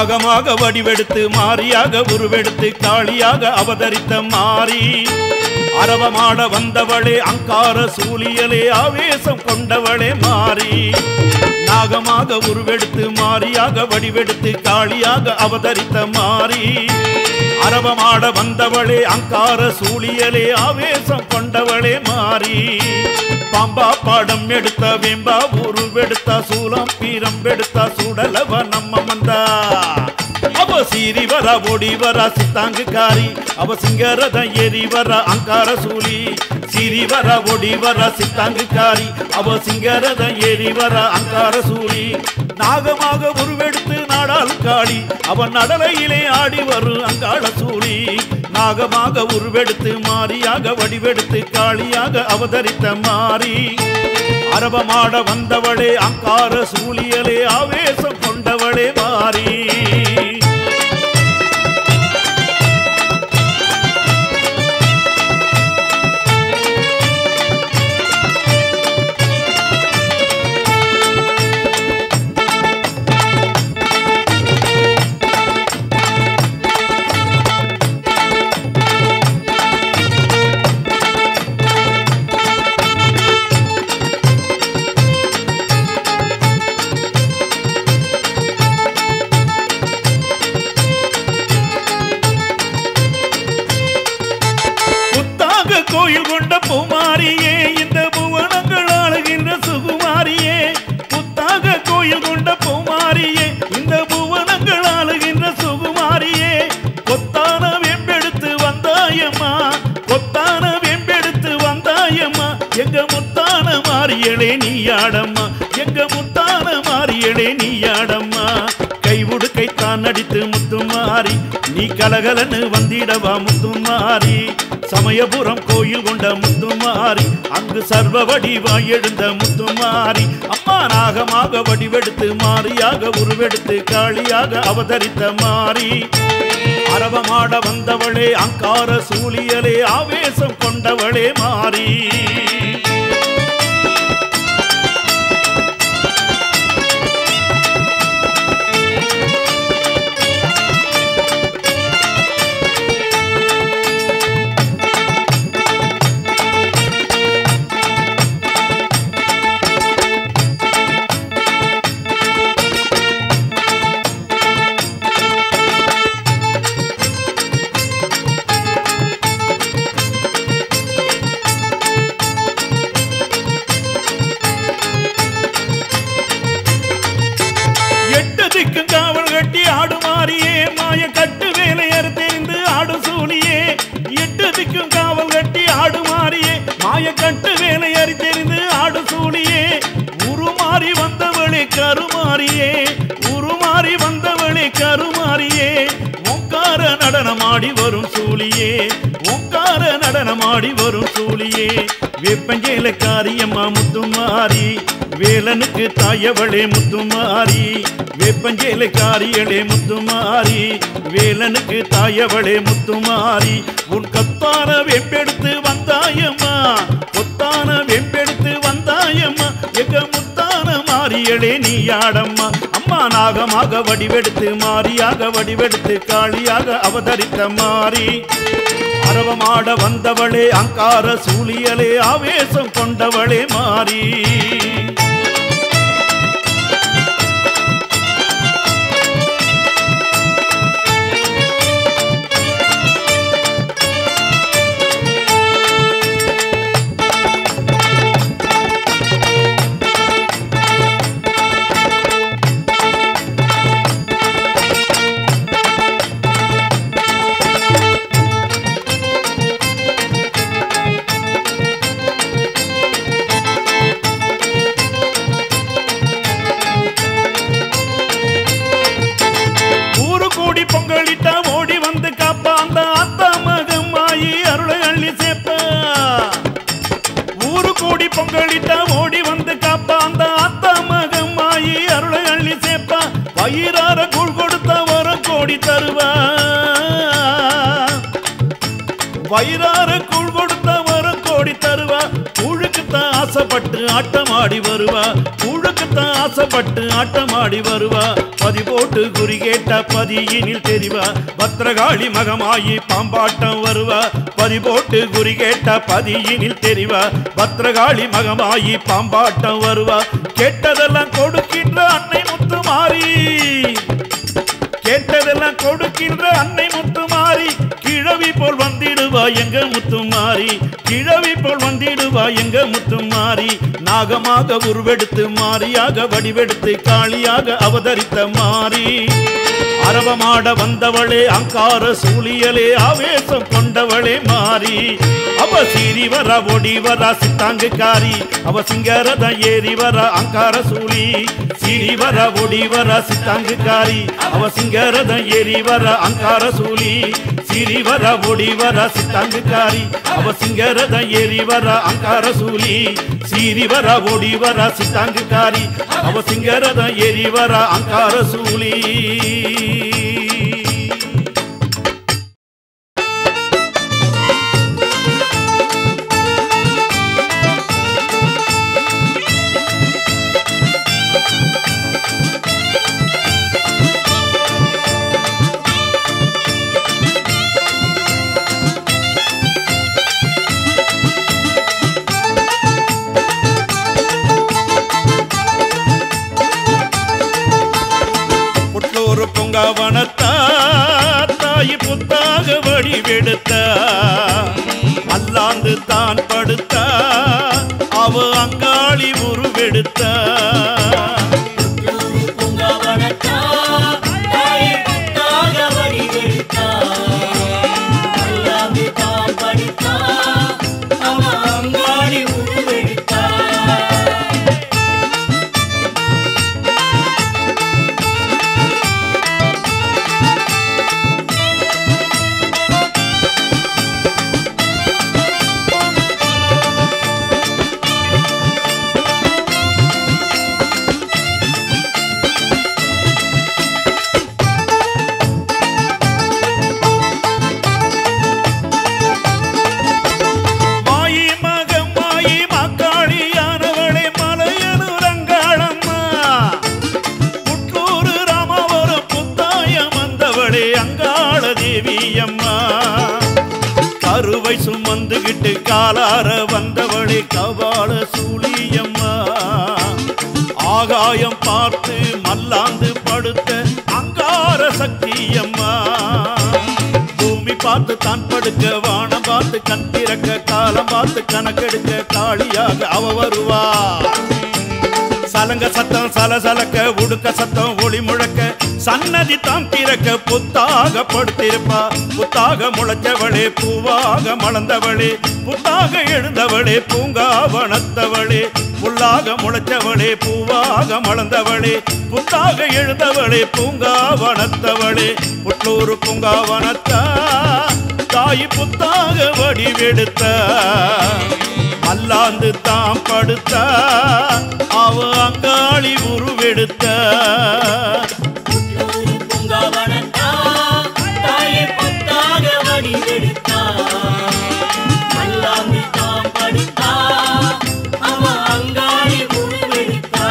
நாகமாக வடிவெடுத்து மாரியாக உருவெடுத்து காளியாக அவதரித்த மாறி அரவமாட வந்தவளே அங்கார சூழியலே ஆவேசம் கொண்டவளே மாறி நாகமாக உருவெடுத்து மாரியாக வடிவெடுத்து காளியாக அவதரித்த மாறி அரவமாட வந்தவளே அங்கார சூழியலே ஆவேசம் கொண்டவளே மாறி பாம்பா பாடம் எடுத்த வேம்பா உருவெடுத்த சூலம் பீரம்பெடுத்த சுடலவ நம்ம வந்தா அவ சீறி வர ஓடி வர சித்தாங்கு காரி அவ சிங்கரத ஏறி வர அங்கார சூலி சீறி வர ஓடி வர சித்தாங்கு காரி அவ சிங்கரத ஏறி வர அங்கார சூலி நாகமாக உருவெடுத்து நாடாள் காளி அவன் நடலையிலே ஆடி வரும் அங்காள சூலி நாகமாக உருவெடுத்து மாரியாக வடிவெடுத்து காளியாக அவதரித்த மாறி அரவமாட வந்தவளே அங்கார சூழியலே ஆவேசம் கொண்டவளே மாறி புத்தாக கோயில் கொண்ட பூமாரியே இந்த புவனங்கள் ஆளுகின்ற சுகுமாரியே புத்தாக கோயில் கொண்ட பூமாரியே இந்த புவனங்கள் ஆளுகின்ற சுகுமாரியே கொத்தான வெம்பெடுத்து வந்தாயம்மா கொத்தான வெம்பெடுத்து வந்தாயம்மா எங்க முத்தான மாரியளே நீயாடம்மா எங்க முத்தான மாரியளே நீயாடம்மா கை உடுக்கை தான் அடித்து முத்துமாரி நீ கலகலன்னு வந்திடவா முத்துமாரி சமயபுரம் கோயில் கொண்ட முத்துமாரி அங்கு சர்வ வடிவாய் எழுந்த முத்துமாரி அம்மா நாகமாக வடிவெடுத்து மாரியாக உருவெடுத்து காளியாக அவதரித்த மாறி அரவமாட வந்தவளே அங்கார சூழியலே ஆவேசம் கொண்டவளே மாறி எட்டு திக்கும் காவல் கட்டி ஆடுமாறியே மாய கட்டு வேலையர் தெரிந்து ஆடு சூழியே எட்டு திக்கும் காவல் கட்டி ஆடுமாறியே மாய கட்டு வேலையர் தெரிந்து ஆடு சூழியே உருமாறி வந்தவளே கருமாறியே உருமாறி வந்தவளே கருமாறியே ஒங்கார நடனமாடி வரும் சூழியே ஒங்கார நடனமாடி வரும் சூழியே வேப்பஞ்சேல காரியம்மா முத்துமாரி வேலனுக்கு தாயவளே முத்துமாரி வேப்பஞ்சேல காரியளே முத்துமாரி வேலனுக்கு தாயவளே முத்துமாரி உன் கத்தான வெம்பெடுத்து வந்தாயம்மா கொத்தான வெம்பெடுத்து வந்தாயம்மா எங்க முத்தான மாரியளே நீ ஆடம்மா அம்மா நாகமாக வடிவெடுத்து மாரியாக வடிவெடுத்து காளியாக அவதரித்த மாறி அரவமாட வந்தவளே அங்கார சூழியலே ஆவேசம் கொண்டவளே மாறி ஊரு கூடி பொங்கலிட்டா ஓடி வந்து காப்பா அந்த அத்தா மகமாயி அருளை அள்ளி சேப்பா ஊரு கூடி பொங்கலிட்டா ஓடி வந்து காப்பா அந்த அத்தா மகமாயி அருளை அள்ளி சேப்பா வயிறார கூழ் கொடுத்தா வரம் கோடி தருவா வயிறார கூழ் கொடுத்தா வரம் கோடி தருவா கூழுக்குத்தான் ஆசைப்பட்டு ஆட்டமாடி வருவா கூழுக்குத்தான் ஆசைப்பட்டு ஆட்டமாடி வருவா பதி போட்டு குறி கேட்ட பதியினில் தெரிவா பத்ரகாளி மகமாயி பாம்பாட்டம் வருவா பதி போட்டு குறி கேட்ட பதியினில் தெரிவா பத்ரகாளி மகமாயி பாம்பாட்டம் வருவா கேட்டதெல்லாம் கொடுக்கின்ற அன்னை முத்து மாறி கேட்டதெல்லாம் கொடுக்கின்ற அன்னை முத்துமாரி கிழவி போல் வந்திடுவா எங்க முத்துமாரி கிழவி போல் வந்திடுவா எங்க முத்துமாரி நாகமாக உருவெடுத்து மாரியாக வடிவெடுத்து காளியாக அவதரித்த மாறி அரவமாட வந்தவளே அங்கார சூழியலே ஆவேசம் கொண்டவளே மாறி அவ சீறி வர ஒடி வர சித்தாங்கு காரி அவ சிங்கரத ஏறி வர அங்கார சூழி சீறி வர ஒடி வர சித்தாங்கு காரி அவ சிங்கரத ஏறி வர அங்கார சூழி சீறி வர ஒடி வர சித்தாங்கு காரி அவ சிங்கரத ஏறி வர அங்கார சூழி சீறி வர ஒடி வர சித்தாங்கு காரி அவ சிங்கரத ஏறி வர அங்கார சூழி புட்லூர் பொங்கவனத்தா தாய் புத்தாக வடிவெடுத்த அல்லாந்து தான் படுத்தா அவ அங்காளி உருவெடுத்த பூங்காவனத்தா, தாயை முத்தாக வடிவெடுத்தா. அல்லாது தான் படித்தா, அவ அங்காடி உருவெடுத்தா. மாயி மகம் மாயி மக்காளியானவளே மலையனுரங்காளம்மா புட்லூர் ராமவரம் புத்தாயம் வந்தவளே அங்காள தேவியம்மா கருவை சுமந்துகிட்டு காலார வந்தவளே கபால சூழியம்மா ஆகாயம் பார்த்து மல்லாந்து படுத்த அங்கார சக்தியம்மா பூமி பார்த்து தான் படுக்க வானம் பார்த்து கண் திறக்க காலம் பார்த்து கணக்கெடுக்க காளியாக அவ வருவா சலங்க சத்தம் சலசலக்க உடுக்க சத்தம் ஒளி முழக்க சன்னதி தாம் திறக்க புத்தாக படுத்திருப்பா புத்தாக முளைச்சவளே பூவாக மலர்ந்தவளே புத்தாக எழுந்தவளே பூங்காவனத்தவளே புல்லாக முளைச்சவளே பூவாக மலர்ந்தவளே புத்தாக எழுந்தவளே பூங்காவனத்தவளே புட்லூர் பூங்காவனத்தா தாய் புத்தாக வடிவெடுத்த அல்லாந்து தாம் படுத்த அவ அங்காளி உருவெடுத்த புட்லூர் பூங்காவனத்தா, தாயை முத்தாக வடிவெடுத்தா. அல்லாது தான் படித்தா, அவ அங்காடி உருவெடுத்தா.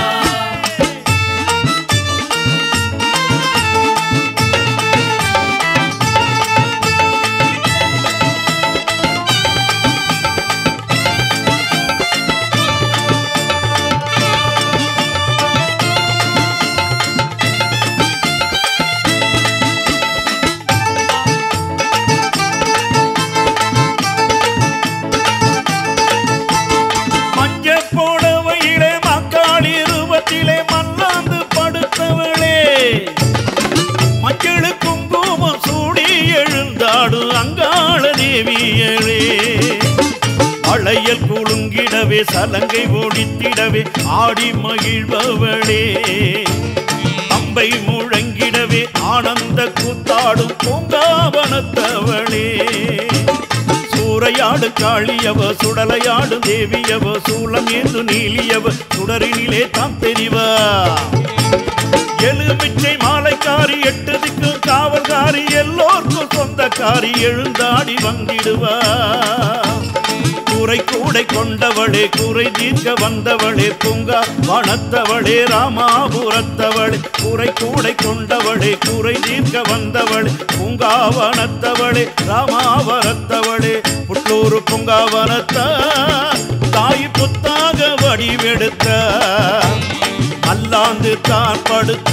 மஞ்ச போடவையிலே மக்காளி ரூபத்திலே மல்லாந்து படுத்தவளே மஞ்சள் குங்குமம் சூடி எழுந்தாடு அங்காள தேவியளே அழையல் குலுங்கிடவே சலங்கை ஓடித்திடவே ஆடி மகிழ்பவளே அம்பை முழங்கிடவே ஆனந்த கூத்தாடும் பூங்காவனத்தவளே சூறையாடு காளியவ சுடலையாடு தேவியவ சூலம் ஏந்து நீலியவ சுடரினிலே தாம் தெரிவா எலுமிச்சை மாலைக்காரி எட்டு திக்கு காவல்காரி எல்லோர்க்கும் சொந்தக்காரி எழுந்தாடி வந்திடுவா குறை கூடை கொண்டவளே குறை தீர்க்க வந்தவளே பூங்கா வனத்தவளே ராமாபுரத்தவளே குறை கூடை கொண்டவளே குறை தீர்க்க வந்தவளே பூங்கா வனத்தவளே ராமாவரத்தவளே புட்டூர் பூங்கா வனத்த தாய் புத்தாக வடிவெடுத்த அல்லாந்து தான் படுத்த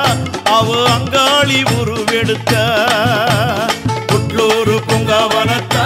அவ அங்காளி உருவெடுத்த புட்லூர் பூங்காவனத்த